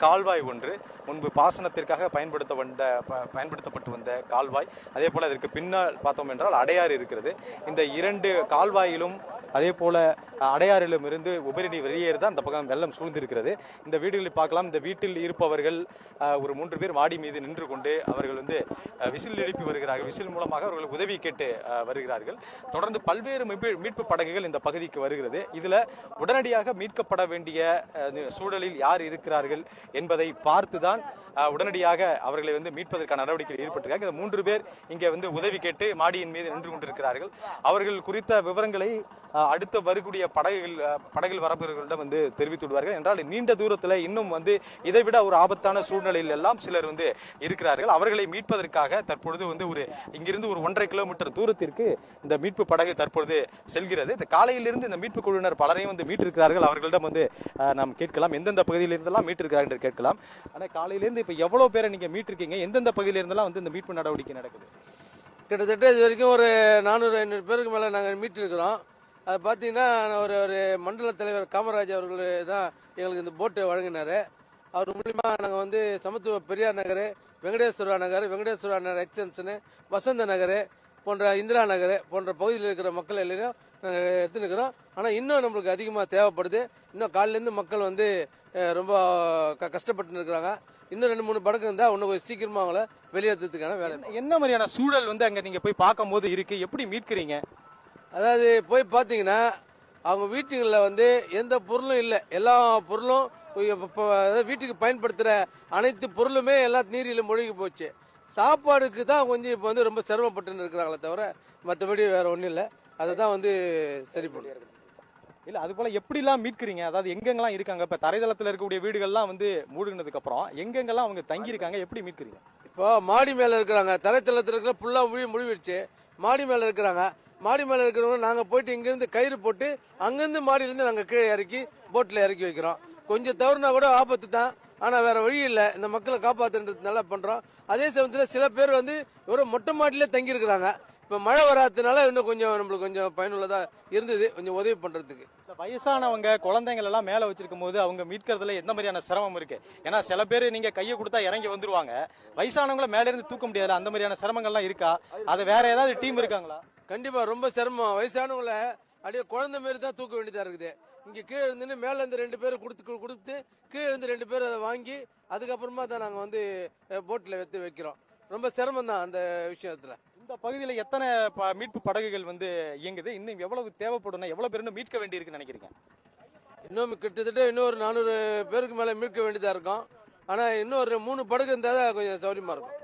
கால்வாய் ஒன்று முன்பு பாசனத்திற்காக பயன்படுத்த வந்த ப- பயன்படுத்தப்பட்டு வந்த கால்வாய் அதே போல அதற்கு பின்னால் பார்த்தோம் என்றால் அடையாறு இருக்கிறது இந்த இரண்டு கால்வாயிலும் அதே போல அஹ், அடையாறிலும் இருந்து உபரி நீர் வெளியேறி அந்த பக்கம் வெள்ளம் சூழ்ந்திருக்கிறது இந்த வீடுகளில் பார்க்கலாம் இந்த வீட்டில் இருப்பவர்கள் அஹ், ஒரு மூன்று பேர் மாடி மீது நின்று கொண்டு அவர்கள் வந்து அஹ், விசில் எழுப்பி வருகிறார்கள் விசில் மூலமாக அவர்கள் உதவி கேட்டு அஹ், வருகிறார்கள் தொடர்ந்து பல்வேறு மீட்பு மீட்பு படகுகள் இந்த பகுதிக்கு வருகிறது இதுல உடனடியாக மீட்கப்பட வேண்டிய அஹ், சூழலில் யார் இருக்கிறார்கள் என்பதை பார்த்துதான் அஹ், உடனடியாக அவர்களை வந்து மீட்பதற்கான நடவடிக்கையில் ஈடுபட்டிருக்காங்க இந்த மூன்று பேர் இங்கே வந்து உதவி கேட்டு மாடியின் மீது நின்று கொண்டிருக்கிறார்கள் அவர்கள் குறித்த விவரங்களை அஹ், அடுத்த வரக்கூடிய படகுகள் அஹ், படகில் வரப்பவர்களிடம் வந்து தெரிவித்து விடுவார்கள் என்றால் நீண்ட தூரத்தில் இன்னும் வந்து இதைவிட ஒரு ஆபத்தான சூழ்நிலையில் எல்லாம் சிலர் வந்து இருக்கிறார்கள் அவர்களை மீட்பதற்காக தற்பொழுது வந்து ஒரு இங்கிருந்து ஒரு ஒன்றரை கிலோமீட்டர் தூரத்திற்கு இந்த மீட்பு படகு தற்பொழுது செல்கிறது இந்த காலையிலிருந்து இந்த மீட்பு குழுவினர் பலரையும் வந்து மீட்டிருக்கிறார்கள் அவர்களிடம் வந்து அஹ், நாம் கேட்கலாம் எந்தெந்த பகுதியில் இருந்தெல்லாம் மீட்டிருக்கிறார்கள் என்று கேட்கலாம் ஆனால் காலையிலேருந்து இப்போ எவ்வளவு பேரை நீங்க மீட்டிருக்கீங்க எந்தெந்த பகுதியில இருந்தெல்லாம் வந்து இந்த மீட்பு நடவடிக்கை நடக்குது கிட்டத்தட்ட இது வரைக்கும் ஒரு நானூறு ஐநூறு பேருக்கு மேலே நாங்கள் மீட்டிருக்கிறோம் அது பார்த்தீங்கன்னா ஒரு ஒரு மண்டல தலைவர் காமராஜ் அவர்கள் தான் எங்களுக்கு இந்த போட்டு வழங்கினார் அவர் மூலிமா நாங்கள் வந்து சமத்துவ பெரியார் நகர் வெங்கடேஸ்வரா நகர் வெங்கடேஸ்வரா நகர் எக்ஸ்டென்ஷனு வசந்த நகர் போன்ற இந்திரா நகர் போன்ற பகுதியில் இருக்கிற மக்கள் எல்லாரும் நாங்கள் எடுத்துனுக்கிறோம் ஆனால் இன்னும் நம்மளுக்கு அதிகமாக தேவைப்படுது இன்னும் காலையிலேருந்து மக்கள் வந்து அஹ், ரொம்ப க கஷ்டப்பட்டு இருக்கிறாங்க இன்னும் ரெண்டு மூணு படகு இருந்தால் இன்னும் கொஞ்சம் சீக்கிரமாக அவங்கள வெளியேற்றதுக்கான வேலை என்ன மாதிரியான சூழல் வந்து அங்க நீங்க போய் பார்க்கும்போது இருக்கு எப்படி மீட்கிறீங்க அதாவது போய் பார்த்தீங்கன்னா அவங்க வீட்டுகளில் வந்து எந்த பொருளும் இல்லை எல்லா பொருளும் இப்ப- இப்ப அதாவது வீட்டுக்கு பயன்படுத்துகிற அனைத்து பொருளுமே எல்லாம் நீரில் மூழ்கி போச்சு சாப்பாடுக்கு தான் கொஞ்சம் இப்போ வந்து ரொம்ப சிரமப்பட்டுன்னு இருக்கிறாங்களே தவிர மற்றபடி வேற ஒன்றும் இல்லை அதை தான் வந்து சரி பண்ணுறது இல்ல அது போல எப்படிலாம் மீட்கிறீங்க அதாவது எங்கெங்கெல்லாம் இருக்காங்க இப்ப தரைதளத்துல இருக்கக்கூடிய வீடுகள்லாம் வந்து மூழ்கினதுக்கு அப்புறம் எங்கெங்கெல்லாம் அவங்க தங்கி இருக்காங்க எப்படி மீட்கிறீங்க இப்போ மாடி மேலே இருக்கிறாங்க தரைத்தளத்தில் இருக்கிற ஃபுல்லாக முழி முழுவிடுச்சு மாடி மேலே இருக்கிறாங்க மாடி மேலே இருக்கிறவங்க நாங்கள் போயிட்டு இங்கேருந்து கயிறு போட்டு அங்கேருந்து மாடியிலேருந்து நாங்கள் கீழே இறக்கி போட்டில் இறக்கி வைக்கிறோம் கொஞ்சம் தவறுனா கூட ஆபத்து தான் ஆனால் வேற வழி இல்லை இந்த மக்களை காப்பாற்றுன்றது நல்லா பண்ணுறோம் அதே சமயத்தில் சில பேர் வந்து வெறும் மொட்டை மாடியிலே தங்கியிருக்கிறாங்க இப்போ மழை வராததுனால இன்னும் கொஞ்சம் நம்மளுக்கு கொஞ்சம் பயனுள்ளதாக இருந்தது கொஞ்சம் உதவி பண்ணுறதுக்கு இந்த வயசானவங்க குழந்தைங்கள் எல்லாம் மேல வச்சிருக்கும் போது அவங்க மீட்கிறதுல எந்த மாதிரியான சிரமம் இருக்கு ஏன்னா சில பேர் நீங்க கையை கொடுத்தா இறங்கி வந்துருவாங்க வயசானவங்கள மேல இருந்து தூக்க முடியாது அந்த மாதிரியான சிரமங்கள்லாம் இருக்கா அது வேற ஏதாவது டீம் இருக்காங்களா கண்டிப்பா ரொம்ப சிரமம் வயசானவங்கள அப்படியே குழந்தை மாரி தான் தூக்க வேண்டியதா இருக்குது இங்க கீழே இருந்து மேல இருந்து ரெண்டு பேரும் கொடுத்து கொடுத்து கீழே இருந்து ரெண்டு பேர் அதை வாங்கி அதுக்கப்புறமா தான் நாங்க வந்து போட்ல வைத்து வைக்கிறோம் ரொம்ப சிரமம் தான் அந்த விஷயத்துல இந்த பகுதியில் எத்தனை ப- மீட்பு படகுகள் வந்து இயங்குது இன்னும் எவ்வளவு தேவைப்படும் எவ்வளவு பேர் இன்னும் மீட்க வேண்டியிருக்குன்னு நினைக்கிறீங்க இன்னும் கிட்டத்தட்ட இன்னும் ஒரு நானூறு பேருக்கு மேல மீட்க வேண்டியதா இருக்கும் ஆனா இன்னும் ஒரு மூணு படகு இருந்தால் தான் கொஞ்சம் சௌரியமா இருக்கும்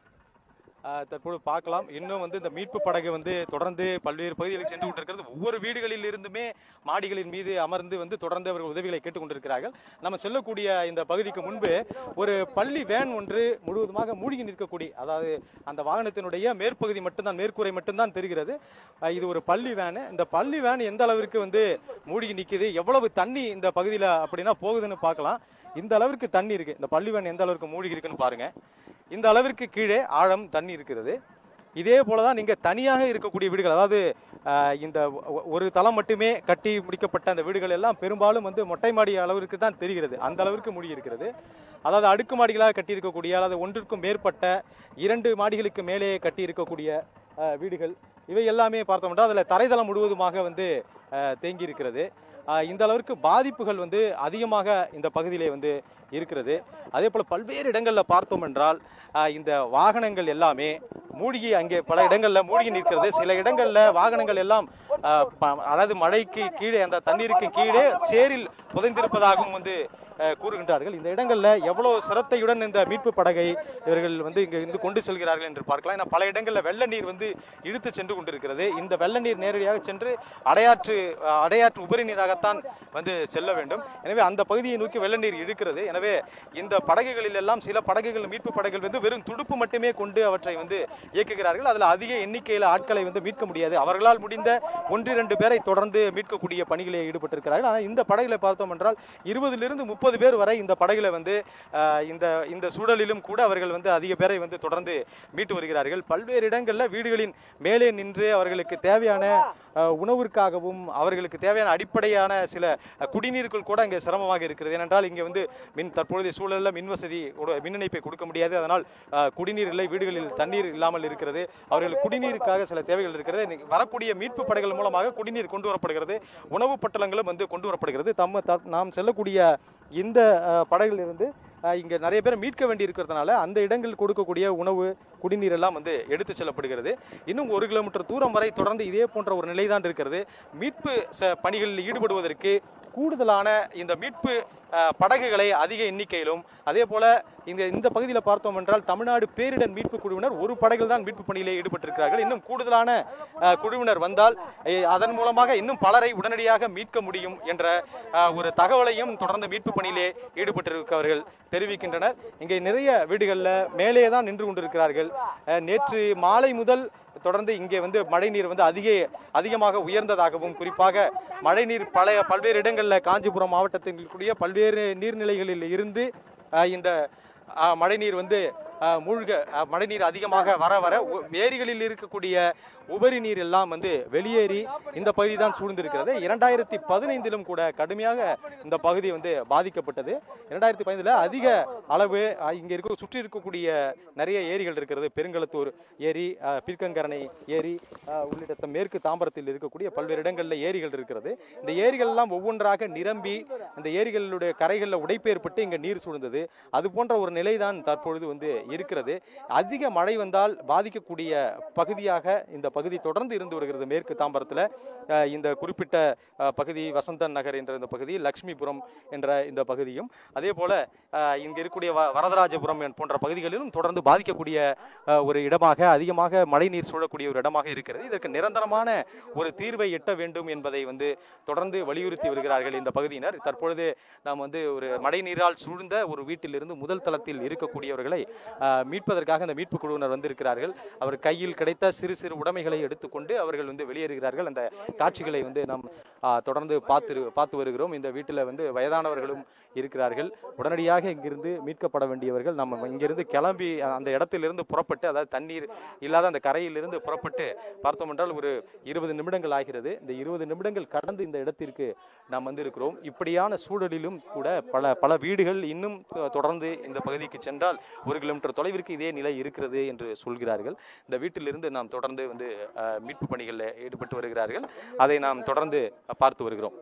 ஆஹ் தற்போது பார்க்கலாம் இன்னும் வந்து இந்த மீட்பு படகு வந்து தொடர்ந்து பல்வேறு பகுதிகளுக்கு சென்று கொண்டிருக்கிறது ஒவ்வொரு வீடுகளில் இருந்துமே மாடிகளின் மீது அமர்ந்து வந்து தொடர்ந்து அவர்கள் உதவிகளை கேட்டுக்கொண்டிருக்கிறார்கள் நம்ம செல்லக்கூடிய இந்த பகுதிக்கு முன்பு ஒரு பள்ளி வேன் ஒன்று முழுவதுமாக மூழ்கி நிற்கக்கூடிய அதாவது அந்த வாகனத்தினுடைய மேற்பகுதி மட்டும்தான் மேற்கூரை மட்டும்தான் தெரிகிறது ஆஹ் இது ஒரு பள்ளி வேனு இந்த பள்ளி வேன் எந்த அளவிற்கு வந்து மூழ்கி நிற்குது எவ்வளவு தண்ணி இந்த பகுதியில் அப்படின்னா போகுதுன்னு பார்க்கலாம் இந்த அளவிற்கு தண்ணி இருக்கு இந்த பள்ளி வேன் எந்த அளவிற்கு மூழ்கி இருக்குன்னு பாருங்க இந்த அளவிற்கு கீழே ஆழம் தண்ணி இருக்கிறது இதே போல தான் நீங்கள் தனியாக இருக்கக்கூடிய வீடுகள் அதாவது ஆஹ், இந்த ஒ- ஒரு தளம் மட்டுமே கட்டி முடிக்கப்பட்ட அந்த வீடுகள் எல்லாம் பெரும்பாலும் வந்து மொட்டை மாடி அளவிற்கு தான் தெரிகிறது அந்த அளவிற்கு மூழ்கி இருக்கிறது அதாவது அடுக்கு மாடிகளாக கட்டியிருக்கக்கூடிய அதாவது ஒன்றிற்கும் மேற்பட்ட இரண்டு மாடிகளுக்கு மேலே கட்டி இருக்கக்கூடிய ஆஹ், வீடுகள் இவை எல்லாமே பார்த்தோம்னா அதில் தரைதளம் முழுவதுமாக வந்து ஆஹ், தேங்கி இருக்கிறது ஆஹ், இந்த அளவிற்கு பாதிப்புகள் வந்து அதிகமாக இந்த பகுதியிலே வந்து இருக்கிறது அதே போல் பல்வேறு இடங்களில் பார்த்தோம் என்றால் ஆஹ், இந்த வாகனங்கள் எல்லாமே மூழ்கி அங்கே பல இடங்களில் மூழ்கி நிற்கிறது சில இடங்களில் வாகனங்கள் எல்லாம் ஆஹ், ப- அதாவது மழைக்கு கீழே அந்த தண்ணீருக்கு கீழே சேரில் புதைந்திருப்பதாகவும் வந்து ஆஹ், கூறுகின்றார்கள் இந்த இடங்களில் எவ்வளவு சிரத்தையுடன் இந்த மீட்பு படகை இவர்கள் வந்து இங்கே இருந்து கொண்டு செல்கிறார்கள் என்று பார்க்கலாம் ஏன்னா பல இடங்களில் வெள்ள நீர் வந்து இழுத்து சென்று கொண்டிருக்கிறது இந்த வெள்ள நீர் நேரடியாக சென்று அடையாற்று ஆஹ், அடையாற்று உபரி நீராகத்தான் வந்து செல்ல வேண்டும் எனவே அந்த பகுதியை நோக்கி வெள்ள நீர் இழுக்கிறது எனவே இந்த படகுகளில் எல்லாம் சில படகுகள் மீட்பு படகுகள் வந்து வெறும் துடுப்பு மட்டுமே கொண்டு அவற்றை வந்து இயக்குகிறார்கள் அதில் அதிக எண்ணிக்கையில் ஆட்களை வந்து மீட்க முடியாது அவர்களால் முடிந்த ஒன்று இரண்டு பேரை தொடர்ந்து மீட்கக்கூடிய பணிகளில் ஈடுபட்டிருக்கிறார்கள் ஆனால் இந்த படகுகளை பார்த்தோம் என்றால் இருபதிலிருந்து முப்பது முப்பது பேர் வரை இந்த படகுல வந்து அஹ், இந்த இந்த சூழலிலும் கூட அவர்கள் வந்து அதிக பேரை வந்து தொடர்ந்து மீட்டு வருகிறார்கள் பல்வேறு இடங்களில் வீடுகளின் மேலே நின்று அவர்களுக்கு தேவையான அஹ், உணவிற்காகவும் அவர்களுக்கு தேவையான அடிப்படையான சில அஹ், குடிநீர்கள் கூட இங்கே சிரமமாக இருக்கிறது ஏனென்றால் இங்கே வந்து மின் தற்பொழுதைய சூழலில் மின் வசதி உட- மின் இணைப்பை கொடுக்க முடியாது அதனால் அஹ், குடிநீர் இல்லை வீடுகளில் தண்ணீர் இல்லாமல் இருக்கிறது அவர்கள் குடிநீருக்காக சில தேவைகள் இருக்கிறது இன்னைக்கு வரக்கூடிய மீட்பு படைகள் மூலமாக குடிநீர் கொண்டு வரப்படுகிறது உணவு பட்டலங்களும் வந்து கொண்டு வரப்படுகிறது தம்ம த- நாம் செல்லக்கூடிய இந்த அஹ், படகிலிருந்து அஹ், இங்க நிறைய பேர் மீட்க வேண்டி இருக்கிறதுனால அந்த இடங்களில் கொடுக்கக்கூடிய உணவு குடிநீர் எல்லாம் வந்து எடுத்து செல்லப்படுகிறது இன்னும் ஒரு கிலோமீட்டர் தூரம் வரை தொடர்ந்து இதே போன்ற ஒரு நிலைதான் இருக்கிறது மீட்பு ச- பணிகளில் ஈடுபடுவதற்கு கூடுதலான இந்த மீட்பு அஹ், படகுகளை அதிக எண்ணிக்கையிலும் அதே போல இந்த இந்த பகுதியில் பார்த்தோம் என்றால் தமிழ்நாடு பேரிடர் மீட்பு குழுவினர் ஒரு படகில் தான் மீட்பு பணியிலே ஈடுபட்டிருக்கிறார்கள் இன்னும் கூடுதலான அஹ், குழுவினர் வந்தால் அஹ், அதன் மூலமாக இன்னும் பலரை உடனடியாக மீட்க முடியும் என்ற அஹ், ஒரு தகவலையும் தொடர்ந்து மீட்பு பணியிலே ஈடுபட்டிருக்கவர்கள் தெரிவிக்கின்றனர் இங்கே நிறைய வீடுகளில் மேலே தான் நின்று கொண்டிருக்கிறார்கள் அஹ், நேற்று மாலை முதல் தொடர்ந்து இங்கே வந்து மழைநீர் வந்து அதிக அதிகமாக உயர்ந்ததாகவும் குறிப்பாக மழைநீர் பழைய பல்வேறு இடங்களில் காஞ்சிபுரம் மாவட்டத்தில் இருக்கக்கூடிய பல்வேறு நீர்நிலைகளில் இருந்து அஹ், இந்த அஹ், மழைநீர் வந்து அஹ், மூழ்க அஹ், மழைநீர் அதிகமாக வர வர உ- ஏரிகளில் இருக்கக்கூடிய உபரி நீர் எல்லாம் வந்து வெளியேறி இந்த பகுதி தான் சூழ்ந்திருக்கிறது இரண்டாயிரத்தி பதினைந்திலும் கூட கடுமையாக இந்த பகுதி வந்து பாதிக்கப்பட்டது இரண்டாயிரத்தி பதினைந்தில் அதிக அளவு அஹ், இங்கே இருக்க சுற்றி இருக்கக்கூடிய நிறைய ஏரிகள் இருக்கிறது பெருங்களத்தூர் ஏரி அஹ், பிற்கங்கரணை ஏரி அஹ், உள்ளிட்ட மேற்கு தாம்பரத்தில் இருக்கக்கூடிய பல்வேறு இடங்களில் ஏரிகள் இருக்கிறது இந்த ஏரிகள் எல்லாம் ஒவ்வொன்றாக நிரம்பி இந்த ஏரிகளுடைய கரைகளில் உடைப்பு ஏற்பட்டு இங்கே நீர் சூழ்ந்தது அது போன்ற ஒரு நிலைதான் தற்பொழுது வந்து இருக்கிறது அதிக மழை வந்தால் பாதிக்கக்கூடிய பகுதியாக இந்த பகுதி தொடர்ந்து இருந்து வருகிறது மேற்கு தாம்பரத்தில் அஹ், இந்த குறிப்பிட்ட அஹ், பகுதி வசந்தன் நகர் என்ற இந்த பகுதி லக்ஷ்மிபுரம் என்ற இந்த பகுதியும் அதே போல அஹ், இங்க இருக்கக்கூடிய வ- வரதராஜபுரம் என் போன்ற பகுதிகளிலும் தொடர்ந்து பாதிக்கக்கூடிய அஹ், ஒரு இடமாக அதிகமாக மழைநீர் சூழக்கூடிய ஒரு இடமாக இருக்கிறது இதற்கு நிரந்தரமான ஒரு தீர்வை எட்ட வேண்டும் என்பதை வந்து தொடர்ந்து வலியுறுத்தி வருகிறார்கள் இந்த பகுதியினர் தற்பொழுது நாம் வந்து ஒரு மழைநீரால் சூழ்ந்த ஒரு வீட்டிலிருந்து முதல் தளத்தில் இருக்கக்கூடியவர்களை அஹ், மீட்பதற்காக இந்த மீட்பு குழுவினர் வந்திருக்கிறார்கள் அவர் கையில் கிடைத்த சிறு சிறு உடைமைகளை எடுத்துக்கொண்டு அவர்கள் வந்து வெளியேறுகிறார்கள் அந்த காட்சிகளை வந்து நாம் அஹ், தொடர்ந்து பார்த்து பார்த்து வருகிறோம் இந்த வீட்டில் வந்து வயதானவர்களும் இருக்கிறார்கள் உடனடியாக இங்கிருந்து மீட்கப்பட வேண்டியவர்கள் நம்ம இங்கிருந்து கிளம்பி அந்த இடத்திலிருந்து புறப்பட்டு அதாவது தண்ணீர் இல்லாத அந்த கரையிலிருந்து புறப்பட்டு பார்த்தோம் என்றால் ஒரு இருபது நிமிடங்கள் ஆகிறது இந்த இருபது நிமிடங்கள் கடந்து இந்த இடத்திற்கு நாம் வந்திருக்கிறோம் இப்படியான சூழலிலும் கூட பல பல வீடுகள் இன்னும் அஹ், தொடர்ந்து இந்த பகுதிக்கு சென்றால் ஒரு கிலோமீட்டர் தொலைவிற்கு இதே நிலை இருக்கிறது என்று சொல்கிறார்கள் இந்த வீட்டிலிருந்து நாம் தொடர்ந்து வந்து அஹ், மீட்பு பணிகளில் ஈடுபட்டு வருகிறார்கள் அதை நாம் தொடர்ந்து பார்த்து வருகிறோம்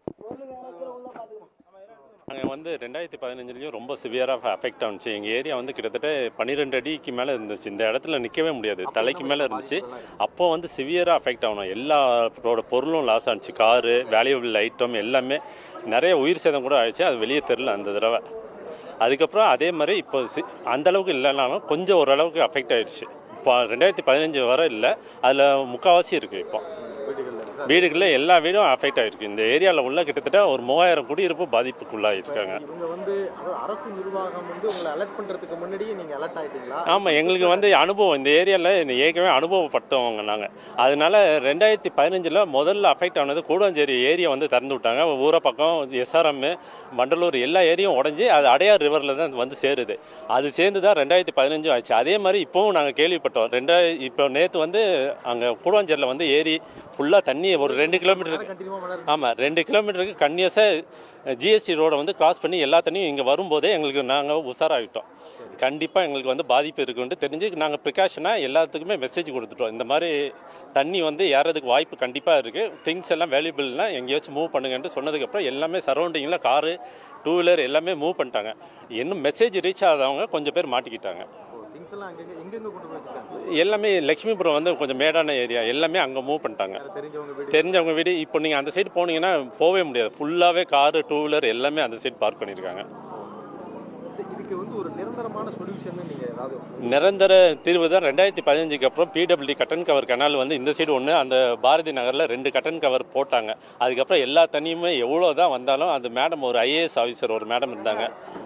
நாங்கள் வந்து ரெண்டாயிரத்தி பதினஞ்சுலேயும் ரொம்ப சிவியராக அஃபெக்ட் ஆனிச்சு எங்கள் ஏரியா வந்து கிட்டத்தட்ட பன்னிரெண்டு அடிக்கு மேலே இருந்துச்சு இந்த இடத்துல நிற்கவே முடியாது தலைக்கு மேலே இருந்துச்சு அப்போ வந்து சிவியராக அஃபெக்ட் ஆகணும் எல்லாரோட பொருளும் லாஸ் ஆனிச்சு காரு வேல்யூபிள் ஐட்டம் எல்லாமே நிறைய உயிர் சேதம் கூட ஆயிடுச்சு அது வெளியே தெரில அந்த தடவை அதுக்கப்புறம் அதே மாதிரி இப்போ சி- அந்த அளவுக்கு இல்லைனாலும் கொஞ்சம் ஓரளவுக்கு அஃபெக்ட் ஆயிடுச்சு இப்போ ரெண்டாயிரத்தி பதினஞ்சு வரை இல்லை அதில் முக்கால்வாசி இருக்குது இப்போ வீடுகளில் எல்லா வீடும் அஃபெக்ட் ஆகிருக்கு இந்த ஏரியாவில் உள்ள கிட்டத்தட்ட ஒரு மூவாயிரம் குடியிருப்பு பாதிப்புக்குள்ளாயிருக்காங்க இவங்க வந்து அரசு நிர்வாகம் வந்து உங்களை அலர்ட் பண்றதுக்கு முன்னாடியே நீங்க அலர்ட் ஆயிட்டீங்களா ஆமாம் எங்களுக்கு வந்து அனுபவம் இந்த ஏரியாவில் ஏற்கனவே அனுபவப்பட்டவங்க நாங்கள் அதனால ரெண்டாயிரத்தி பதினஞ்சில் முதல்ல அஃபெக்ட் ஆனது கூடாஞ்சேரி ஏரியா வந்து திறந்து விட்டாங்க ஊரை பக்கம் எஸ்ஆர்எம் வண்டலூர் எல்லா ஏரியும் உடஞ்சி அது அடையார் ரிவரில் தான் வந்து சேருது அது சேர்ந்து தான் ரெண்டாயிரத்தி பதினஞ்சும் ஆச்சு அதே மாதிரி இப்போவும் நாங்கள் கேள்விப்பட்டோம் ரெண்டாயி இப்போ நேற்று வந்து அங்கே கூடாஞ்சேரியில் வந்து ஏரி ஃபுல்லாக தண்ணி ஒரு ரெண்டு கிலோமீட்டருக்கு கண்டினியூவா மழை ஆமாம் ரெண்டு கிலோமீட்டருக்கு கன்னியஸாக ஜிஎஸ்டி ரோடை வந்து கிராஸ் பண்ணி எல்லா தண்ணியும் இங்கே வரும்போதே எங்களுக்கு நாங்கள் உஷாராகிட்டோம் கண்டிப்பாக எங்களுக்கு வந்து பாதிப்பு இருக்குன்ட்டு தெரிஞ்சு நாங்கள் ப்ரிகாஷனாக எல்லாத்துக்குமே மெசேஜ் கொடுத்துட்டோம் இந்த மாதிரி தண்ணி வந்து ஏறதுக்கு வாய்ப்பு கண்டிப்பாக இருக்குது திங்ஸ் எல்லாம் வேல்யூபிள்னா எங்கேயாச்சும் மூவ் பண்ணுங்கன்ட்டு சொன்னதுக்கப்புறம் எல்லாமே சரௌண்டிங்கில் காரு டூ வீலர் எல்லாமே மூவ் பண்ணிட்டாங்க இன்னும் மெசேஜ் ரீச் ஆகாதவங்க கொஞ்சம் பேர் மாட்டிக்கிட்டாங்க திங்ஸ் எல்லாம் அங்கங்க எங்கெங்க கொண்டு போய் வச்சிருக்காங்க எல்லாமே லக்ஷ்மிபுரம் வந்து கொஞ்சம் மேடான ஏரியா எல்லாமே அங்கே மூவ் பண்ணிட்டாங்க தெரிஞ்சவங்க வீடு தெரிஞ்சவங்க வீடு இப்போ நீங்கள் அந்த சைடு போனீங்கன்னா போகவே முடியாது ஃபுல்லாகவே காரு டூ வீலர் எல்லாமே அந்த சைடு பார்க் பண்ணியிருக்காங்க இதுக்கு வந்து ஒரு நிரந்தரமான சொல்யூஷன் நீங்க ஏதாவது நிரந்தர தீர்வு தான் ரெண்டாயிரத்தி பதினஞ்சுக்கு அப்புறம் பிடபிள்யூடி கட்டன் கவர் கனால் வந்து இந்த சைடு ஒன்று அந்த பாரதி நகரில் ரெண்டு கட்டன் கவர் போட்டாங்க அதுக்கப்புறம் எல்லா தண்ணியுமே எவ்வளோ தான் வந்தாலும் அந்த மேடம் ஒரு ஐஏஎஸ் ஆஃபீஸர் ஒரு மேடம் இருந்தாங்க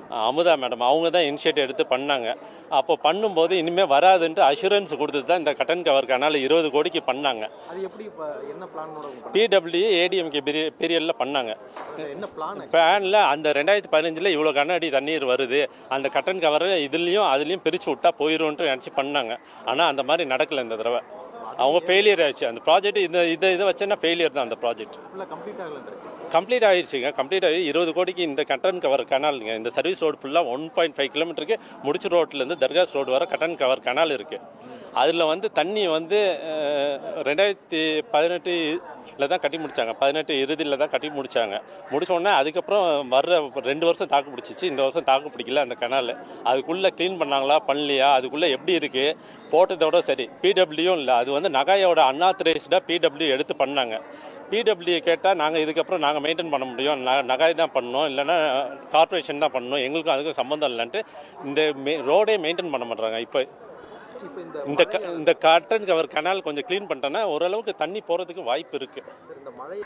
அமுதா மேடம் அவங்க தான் இனிஷியேட்டிவ் எடுத்து பண்ணாங்க அப்போ பண்ணும்போது இனிமேல் வராதுன்ட்டு அஷூரன்ஸ் கொடுத்து தான் இந்த கட்டன் கவர் கனால் இருபது கோடிக்கு பண்ணாங்க அது எப்படி இப்போ என்ன பிளானோட பிடபிள்யூ ஏடிஎம்கே பீரிய பீரியடில் பண்ணாங்க என்ன பிளான் பிளானில் அந்த ரெண்டாயிரத்தி பதினஞ்சில் இவ்வளோ கண்ணாடி தண்ணீர் வருது அந்த கட்டன் கவரை இதுலேயும் அதுலேயும் பிரித்து விட்டா போயிடும்ன்ட்டு நினச்சி பண்ணாங்க ஆனால் அந்த மாதிரி நடக்கல இந்த தடவை அவங்க ஃபெயிலியர் ஆயிடுச்சு அந்த ப்ராஜெக்ட் இந்த இதை இதை வச்சேன்னா ஃபெயிலியர் தான் அந்த ப்ராஜெக்ட் ஃபுல்லாக கம்ப்ளீட் ஆகல கம்ப்ளீட் ஆயிடுச்சுங்க கம்ப்ளீட் ஆகி இருபது கோடிக்கு இந்த கட்டன் கவர் கனாலுங்க இந்த சர்வீஸ் ரோடு ஃபுல்லாக ஒன் பாயிண்ட் ஃபைவ் கிலோமீட்டருக்கு முடிச்சு ரோட்லேருந்து தர்காஸ் ரோடு வர கட்டன் கவர் கனால் இருக்குது அதில் வந்து தண்ணி வந்து அஹ், ரெண்டாயிரத்தி பதினெட்டில் தான் கட்டி முடிச்சாங்க பதினெட்டு இறுதியில் தான் கட்டி முடிச்சாங்க முடிச்ச உடனே அதுக்கப்புறம் வர்ற ரெண்டு வருஷம் தாக்கு பிடிச்சிச்சு இந்த வருஷம் தாக்கு பிடிக்கல அந்த கனால் அதுக்குள்ளே க்ளீன் பண்ணாங்களா பண்ணலையா அதுக்குள்ளே எப்படி இருக்குது போட்டதோட சரி பிடபிள்யூயும் இல்லை அது வந்து நகாயோட அன்ஆத்தரைஸ்டாக பிடபிள்யூ எடுத்து பண்ணாங்க பிடபிள்யூ கேட்டால் நாங்கள் இதுக்கப்புறம் நாங்கள் மெயின்டைன் பண்ண முடியும் ந நகாய் தான் பண்ணணும் இல்லைன்னா கார்ப்பரேஷன் தான் பண்ணணும் எங்களுக்கும் அதுக்கும் சம்மந்தம் இல்லைன்ட்டு இந்த மே ரோடே மெயின்டைன் பண்ண மாட்டாங்க இப்போ இப்போ இந்த இந்த க- இந்த காட்டன் கவர் கனால் கொஞ்சம் க்ளீன் பண்ணிட்டோன்னா ஓரளவுக்கு தண்ணி போகிறதுக்கு வாய்ப்பு இருக்குது இந்த மழை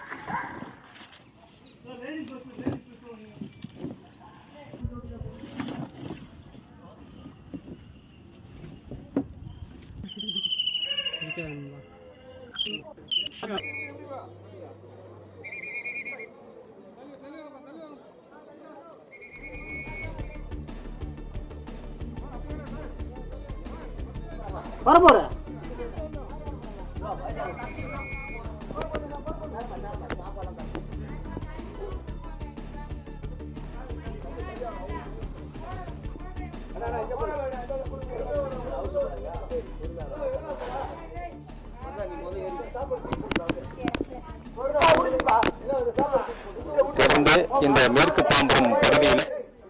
வரப்போற தொடர்ந்து இந்த மேற்கு தாம்பரம் பகுதியில்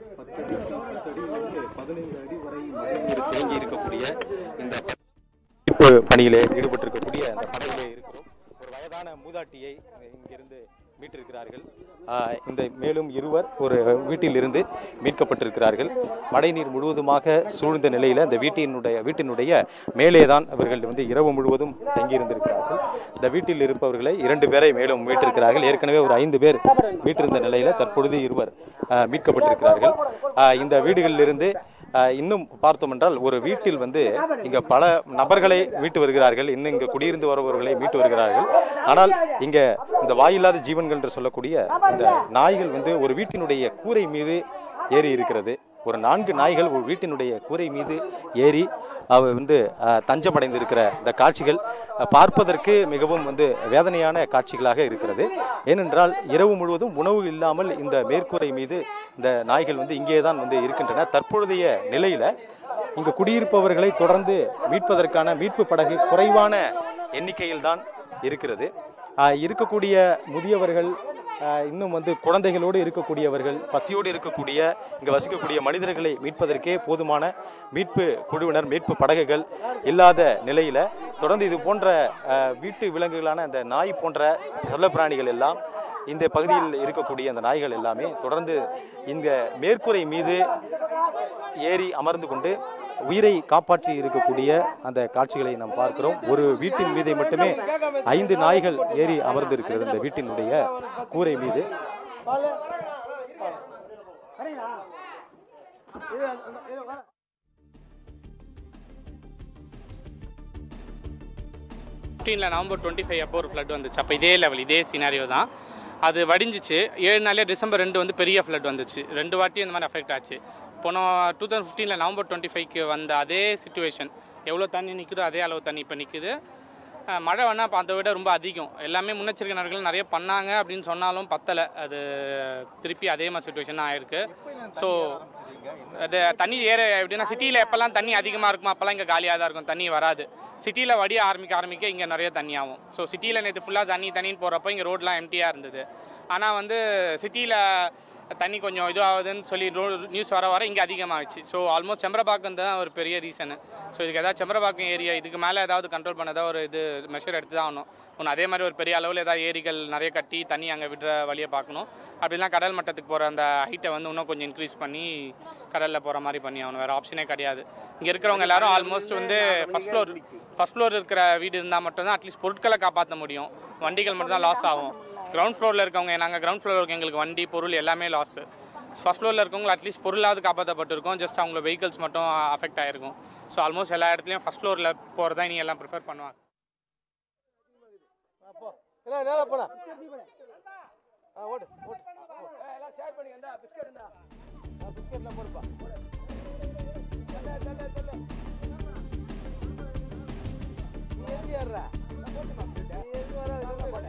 தேங்கி இருக்கக்கூடிய இந்த மீட்பு பணியிலே ஈடுபட்டிருக்கக்கூடிய அந்த படகிலே இருக்கிறோம் ஒரு வயதான மூதாட்டியை இங்கிருந்து மீட்டிருக்கிறார்கள் ஆஹ் இந்த மேலும் இருவர் ஒரு வீட்டிலிருந்து மீட்கப்பட்டிருக்கிறார்கள் மழைநீர் முழுவதுமாக சூழ்ந்த நிலையில் இந்த வீட்டினுடைய வீட்டினுடைய மேலே தான் அவர்கள் வந்து இரவு முழுவதும் தங்கியிருந்திருக்கிறார்கள் இந்த வீட்டில் இருப்பவர்களை இரண்டு பேரை மேலும் மீட்டிருக்கிறார்கள் ஏற்கனவே ஒரு ஐந்து பேர் மீட்டிருந்த நிலையில் தற்பொழுது இருவர் ஆஹ் மீட்கப்பட்டிருக்கிறார்கள் ஆஹ் இந்த வீடுகளிலிருந்து ஆஹ் இன்னும் பார்த்தோம் என்றால் ஒரு வீட்டில் வந்து இங்க பல நபர்களை மீட்டு வருகிறார்கள் இன்னும் இங்க குடியிருந்து வருபவர்களை மீட்டு வருகிறார்கள் ஆனால் இங்க இந்த வாயில்லாத ஜீவன்கள் என்று சொல்லக்கூடிய இந்த நாய்கள் வந்து ஒரு வீட்டினுடைய கூரை மீது ஏறி இருக்கிறது ஒரு நான்கு நாய்கள் ஒரு வீட்டினுடைய கூரை மீது ஏறி அவை வந்து ஆஹ், தஞ்சமடைந்திருக்கிற இந்த காட்சிகள் ஆஹ், பார்ப்பதற்கு மிகவும் வந்து வேதனையான காட்சிகளாக இருக்கிறது ஏனென்றால் இரவு முழுவதும் உணவு இல்லாமல் இந்த மேற்கூரை மீது இந்த நாய்கள் வந்து இங்கே தான் வந்து இருக்கின்றன தற்பொழுதைய நிலையில இங்கு குடியிருப்பவர்களை தொடர்ந்து மீட்பதற்கான மீட்பு படகு குறைவான எண்ணிக்கையில் தான் இருக்கிறது ஆஹ், இருக்கக்கூடிய முதியவர்கள் ஆஹ், இன்னும் வந்து குழந்தைகளோடு இருக்கக்கூடியவர்கள் பசியோடு இருக்கக்கூடிய இங்கு வசிக்கக்கூடிய மனிதர்களை மீட்பதற்கே போதுமான மீட்பு குழுவினர் மீட்பு படகுகள் இல்லாத நிலையில தொடர்ந்து இது போன்ற ஆஹ், வீட்டு விலங்குகளான இந்த நாய் போன்ற செல்லப்பிராணிகள் எல்லாம் இந்த பகுதியில் இருக்கக்கூடிய அந்த நாய்கள் எல்லாமே தொடர்ந்து இந்த மேற்கூரை மீது ஏறி அமர்ந்து கொண்டு உயிரை காப்பாற்றி இருக்கக்கூடிய அந்த காட்சிகளை நாம் பார்க்கிறோம் ஒரு வீட்டின் மீதை மட்டுமே ஐந்து நாய்கள் ஏறி அமர்ந்து இருக்கிறது இந்த வீட்டினுடைய கூரை மீது ஃபிஃப்டீனில் நவம்பர் டுவெண்ட்டி ஃபைவ் அப்போ ஒரு ஃப்ளட் வந்துச்சு அப்போ இதே லெவல் இதே சினாரியோ தான் அது வடிஞ்சிச்சு ஏழு நாளே டிசம்பர் ரெண்டு வந்து பெரிய ஃப்ளட் வந்துச்சு ரெண்டு வாட்டி இந்த மாதிரி அஃபெக்ட் ஆச்சு போன டூ தௌசண்ட் ஃபிஃப்டீனில் நவம்பர் டுவெண்ட்டி ஃபைவ்க்கு வந்த அதே சுச்சுவேஷன் எவ்வளோ தண்ணி நிற்குதோ அதே அளவு தண்ணி இப்போ நிற்குது அஹ் மழை வேணால் இப்போ அதை விட ரொம்ப அதிகம் எல்லாமே முன்னெச்சரிக்கை நடவடிக்கைகள் நிறைய பண்ணாங்க அப்படின்னு சொன்னாலும் பத்தலை அது திருப்பி அதே மாதிரி சுச்சுவேஷன் ஆயிருக்கு ஸோ அது தண்ணி ஏற எப்படின்னா சிட்டியில் எப்போல்லாம் தண்ணி அதிகமாக இருக்குமோ அப்போல்லாம் இங்கே காலியாக தான் இருக்கும் தண்ணி வராது சிட்டியில் வடிய ஆரம்பிக்க ஆரம்பிக்க இங்கே நிறைய தண்ணி ஆகும் ஸோ சிட்டியில் நேற்று ஃபுல்லாக தண்ணி தண்ணின்னு போகிறப்போ இங்கே ரோட்லாம் எம்டியாக இருந்தது ஆனால் வந்து சிட்டியில் தண்ணி கொஞ்சம் இது ஆகுதுன்னு சொல்லி ரோ நியூஸ் வர வர இங்கே அதிகமாகிடுச்சு ஸோ ஆல்மோஸ்ட் செம்பரபாக்கம் தான் ஒரு பெரிய ரீசனு ஸோ இதுக்கு ஏதாவது செம்பரபாக்கம் ஏரியா இதுக்கு மேலே ஏதாவது கண்ட்ரோல் பண்ண ஒரு இது மெஷர் எடுத்து தான் ஆகணும் ஒன்று அதே மாதிரி ஒரு பெரிய அளவில் ஏதாவது ஏரிகள் நிறைய கட்டி தண்ணி அங்கே விடுற வழியை பார்க்கணும் அப்படிலாம் கடல் மட்டத்துக்கு போகிற அந்த ஹைட்டை வந்து இன்னும் கொஞ்சம் இன்க்ரீஸ் பண்ணி கடலில் போகிற மாதிரி பண்ணி ஆகணும் வேறு ஆப்ஷனே கிடையாது இங்கே இருக்கிறவங்க எல்லாரும் ஆல்மோஸ்ட் வந்து ஃபஸ்ட் ஃப்ளோர் ஃபஸ்ட் ஃப்ளோர் இருக்கிற வீடு இருந்தால் மட்டும்தான் அட்லீஸ்ட் பொருட்களை காப்பாற்ற முடியும் வண்டிகள் மட்டும் தான் லாஸ் ஆகும் கிரவுண்ட் ஃப்ளோரில் இருக்கவங்க நாங்கள் கிரவுண்ட் ஃப்ளோரில் இருக்க எங்களுக்கு வண்டி பொருள் எல்லாமே லாஸு ஃபர்ஸ்ட் ஃப்ளோரில் இருக்கவங்க அட்லீஸ்ட் பொருளாவது காப்பாற்றப்பட்டிருக்கும் ஜஸ்ட் அவங்க வெஹிக்கல்ஸ் மட்டும் அஃபெக்ட் ஆகிருக்கும் ஸோ ஆல்மோஸ்ட் எல்லா இடத்துலையும் ஃபர்ஸ்ட் ஃப்ளோரில் போகிறதா நீ எல்லாம் ப்ரிஃபர் பண்ணுவாங்க இல்லை நேரா போடா ஆ ஓடு ஓடு பிஸ்கெட்லாம் போடுப்பா நீ எங்க ஏறுற? நீ எங்க வர?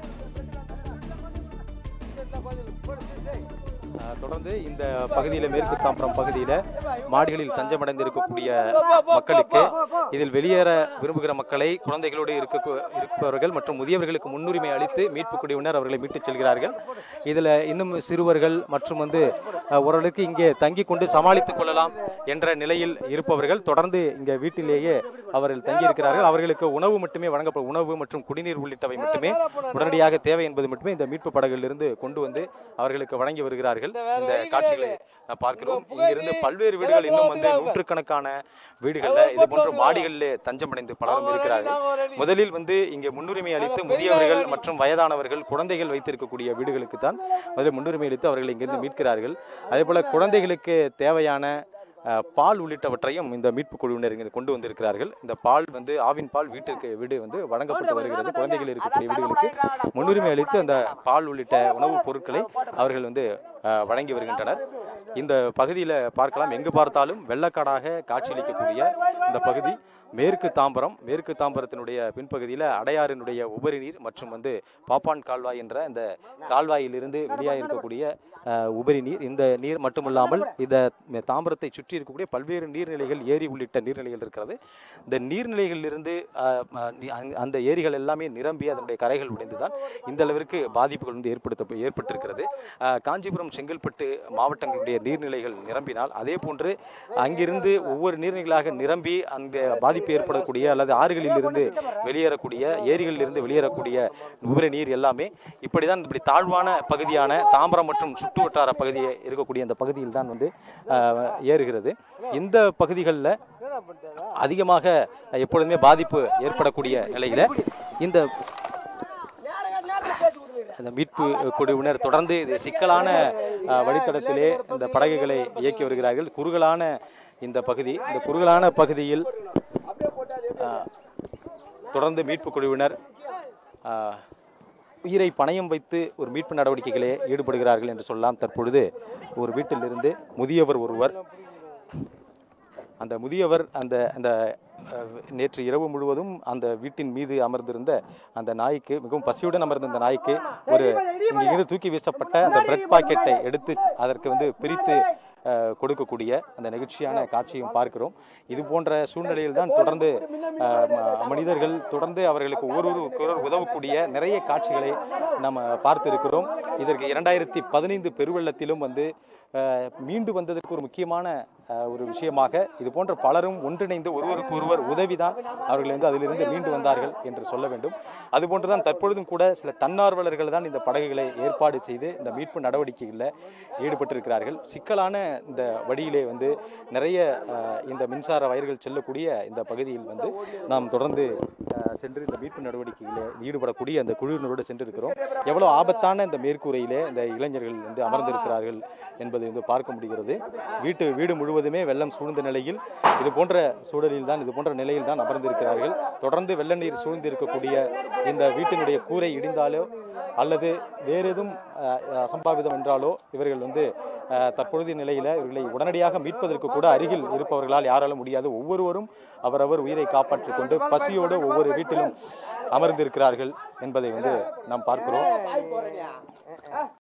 பிஸ்கெட்லாம் பாதி போடு, டேய். அஹ், தொடர்ந்து இந்த பகுதியில் மேற்கு தாம்பரம் பகுதியில் மாடிகளில் தஞ்சமடைந்து இருக்கக்கூடிய மக்களுக்கு இதில் வெளியேற விரும்புகிற மக்களை குழந்தைகளோடு இருக்க இருப்பவர்கள் மற்றும் முதியவர்களுக்கு முன்னுரிமை அளித்து மீட்பு குடியினர் அவர்களை மீட்டுச் செல்கிறார்கள் இதில் இன்னும் சிறுவர்கள் மற்றும் வந்து அஹ், ஓரளவுக்கு இங்கே தங்கி கொண்டு சமாளித்துக் கொள்ளலாம் என்ற நிலையில் இருப்பவர்கள் தொடர்ந்து இங்கே வீட்டிலேயே அவர்கள் தங்கியிருக்கிறார்கள் அவர்களுக்கு உணவு மட்டுமே வழங்கப்படும் உணவு மற்றும் குடிநீர் உள்ளிட்டவை மட்டுமே உடனடியாக தேவை என்பது மட்டுமே இந்த மீட்பு படகுகளிலிருந்து கொண்டு வந்து அவர்களுக்கு வழங்கி வருகிறார்கள் இந்த காட்சிகளை நான் பார்க்கிறோம் இங்கிருந்து பல்வேறு வீடுகள் இன்னும் வந்து நூற்றுக்கணக்கான வீடுகள்ல இது போன்ற மாடிகளிலே தஞ்சமடைந்து பலரும் இருக்கிறார்கள் முதலில் வந்து இங்கே முன்னுரிமை அளித்து முதியவர்கள் மற்றும் வயதானவர்கள் குழந்தைகள் வைத்திருக்கக்கூடிய வீடுகளுக்கு தான் முதலில் முன்னுரிமை அளித்து அவர்கள் இங்கிருந்து மீட்கிறார்கள் அதே போல குழந்தைகளுக்கு தேவையான அஹ், பால் உள்ளிட்டவற்றையும் இந்த மீட்பு குழுவினர் இங்கே கொண்டு வந்திருக்கிறார்கள் இந்த பால் வந்து ஆவின் பால் வீட்டிற்கு வீடு வந்து வழங்கப்பட்டு வருகிறது குழந்தைகள் இருக்கக்கூடிய வீடுகளுக்கு முன்னுரிமை அளித்து அந்த பால் உள்ளிட்ட உணவுப் பொருட்களை அவர்கள் வந்து அஹ், வழங்கி வருகின்றனர் இந்த பகுதியில் பார்க்கலாம் எங்கு பார்த்தாலும் வெள்ளக்காடாக காட்சியளிக்கக்கூடிய இந்த பகுதி மேற்கு தாம்பரம் மேற்கு தாம்பரத்தினுடைய பின்பகுதியில் அடையாறினுடைய உபரி நீர் மற்றும் வந்து பாப்பான் கால்வாய் என்ற இந்த கால்வாயிலிருந்து வெளியாக இருக்கக்கூடிய அஹ், உபரி நீர் இந்த நீர் மட்டுமல்லாமல் இந்த தாம்பரத்தை சுற்றி இருக்கக்கூடிய பல்வேறு நீர்நிலைகள் ஏரி உள்ளிட்ட நீர்நிலைகள் இருக்கிறது இந்த நீர்நிலைகளிலிருந்து அஹ், அஹ், நி- அந்த- அந்த ஏரிகள் எல்லாமே நிரம்பி அதனுடைய கரைகள் உடைந்து தான் இந்த அளவிற்கு பாதிப்புகள் வந்து ஏற்படுத்த ஏற்பட்டிருக்கிறது அஹ், காஞ்சிபுரம் செங்கல்பட்டு மாவட்டங்களுடைய நீர்நிலைகள் நிரம்பினால் அதே போன்று அங்கிருந்து ஒவ்வொரு நீர்நிலைகளாக நிரம்பி அந்த பாதிப்பு ஏற்படக்கூடிய அல்லது ஆறுகளில் இருந்து வெளியேறக்கூடிய ஏரிகளில் இருந்து வெளியேறக்கூடிய உபரி நீர் எல்லாமே இப்படிதான் இப்படி தாழ்வான பகுதியான தாம்பரம் மற்றும் சுற்று வட்டார பகுதி இருக்கக்கூடிய அந்த பகுதியில் தான் வந்து அஹ், ஏறுகிறது இந்த பகுதிகளில் என்னடா பண்ணிட்டாரா? அதிகமாக எப்பொழுதுமே பாதிப்பு ஏற்படக்கூடிய நிலையில இந்த அந்த மீட்பு குழுவினர் தொடர்ந்து இது சிக்கலான அஹ், வழித்தடத்திலே இந்த படகுகளை இயக்கி வருகிறார்கள் குறுகலான இந்த பகுதி இந்த குறுகலான பகுதியில் அஹ், தொடர்ந்து மீட்பு குழுவினர் அஹ், உயிரை பணயம் வைத்து ஒரு மீட்பு நடவடிக்கைகளே ஈடுபடுகிறார்கள் என்று சொல்லலாம் தற்பொழுது ஒரு வீட்டிலிருந்து முதியவர் ஒருவர் அந்த முதியவர் அந்த அந்த அஹ், நேற்று இரவு முழுவதும் அந்த வீட்டின் மீது அமர்ந்திருந்த அந்த நாய்க்கு மிகவும் பசியுடன் அமர்ந்த அந்த நாய்க்கு ஒரு இங்கிருந்து தூக்கி வீசப்பட்ட அந்த பிரெட் பாக்கெட்டை எடுத்து அதற்கு வந்து பிரித்து அஹ், கொடுக்கக்கூடிய அந்த நெகிழ்ச்சியான காட்சியும் பார்க்கிறோம் இது போன்ற சூழ்நிலையில் தான் தொடர்ந்து அஹ், ம- மனிதர்கள் தொடர்ந்து அவர்களுக்கு ஒருவருக்கு ஒருவர் உதவக்கூடிய நிறைய காட்சிகளை நம்ம பார்த்து இருக்கிறோம் இதற்கு இரண்டாயிரத்தி பதினைந்து பெருவெள்ளத்திலும் வந்து அஹ், மீண்டு வந்ததற்கு ஒரு முக்கியமான அஹ், ஒரு விஷயமாக இது போன்ற பலரும் ஒன்றிணைந்து ஒருவருக்கு ஒருவர் உதவிதான் அவர்கள் வந்து அதிலிருந்து மீண்டு வந்தார்கள் என்று சொல்ல வேண்டும் அதுபோன்றுதான் தற்பொழுதும் கூட சில தன்னார்வலர்கள் தான் இந்த படகுகளை ஏற்பாடு செய்து இந்த மீட்பு நடவடிக்கைகளில் ஈடுபட்டிருக்கிறார்கள் சிக்கலான இந்த வழியிலே வந்து நிறைய அஹ், இந்த மின்சார வயர்கள் செல்லக்கூடிய இந்த பகுதியில் வந்து நாம் தொடர்ந்து அஹ், சென்று இந்த மீட்பு நடவடிக்கைகளில் ஈடுபடக்கூடிய அந்த குழுவினரோடு சென்றிருக்கிறோம் எவ்வளவு ஆபத்தான இந்த மேற்கூரையிலே இந்த இளைஞர்கள் வந்து அமர்ந்திருக்கிறார்கள் என்பதை வந்து பார்க்க முடிகிறது வீட்டு வீடு முழுவதுமே வெள்ளம் சூழ்ந்த நிலையில் இது போன்ற சூழலில் தான் இது போன்ற நிலையில் தான் அமர்ந்திருக்கிறார்கள் தொடர்ந்து வெள்ள நீர் சூழ்ந்து இருக்கக்கூடிய இந்த வீட்டினுடைய கூரை இடிந்தாலோ அல்லது வேறு எதுவும் அஹ், அசம்பாவிதம் என்றாலோ இவர்கள் வந்து அஹ், தற்பொழுதைய நிலையில் இவர்களை உடனடியாக மீட்பதற்கு கூட அருகில் இருப்பவர்களால் யாராலும் முடியாது ஒவ்வொருவரும் அவரவர் உயிரை காப்பாற்றிக் கொண்டு பசியோடு ஒவ்வொரு வீட்டிலும் அமர்ந்திருக்கிறார்கள் என்பதை வந்து நாம் பார்க்கிறோம்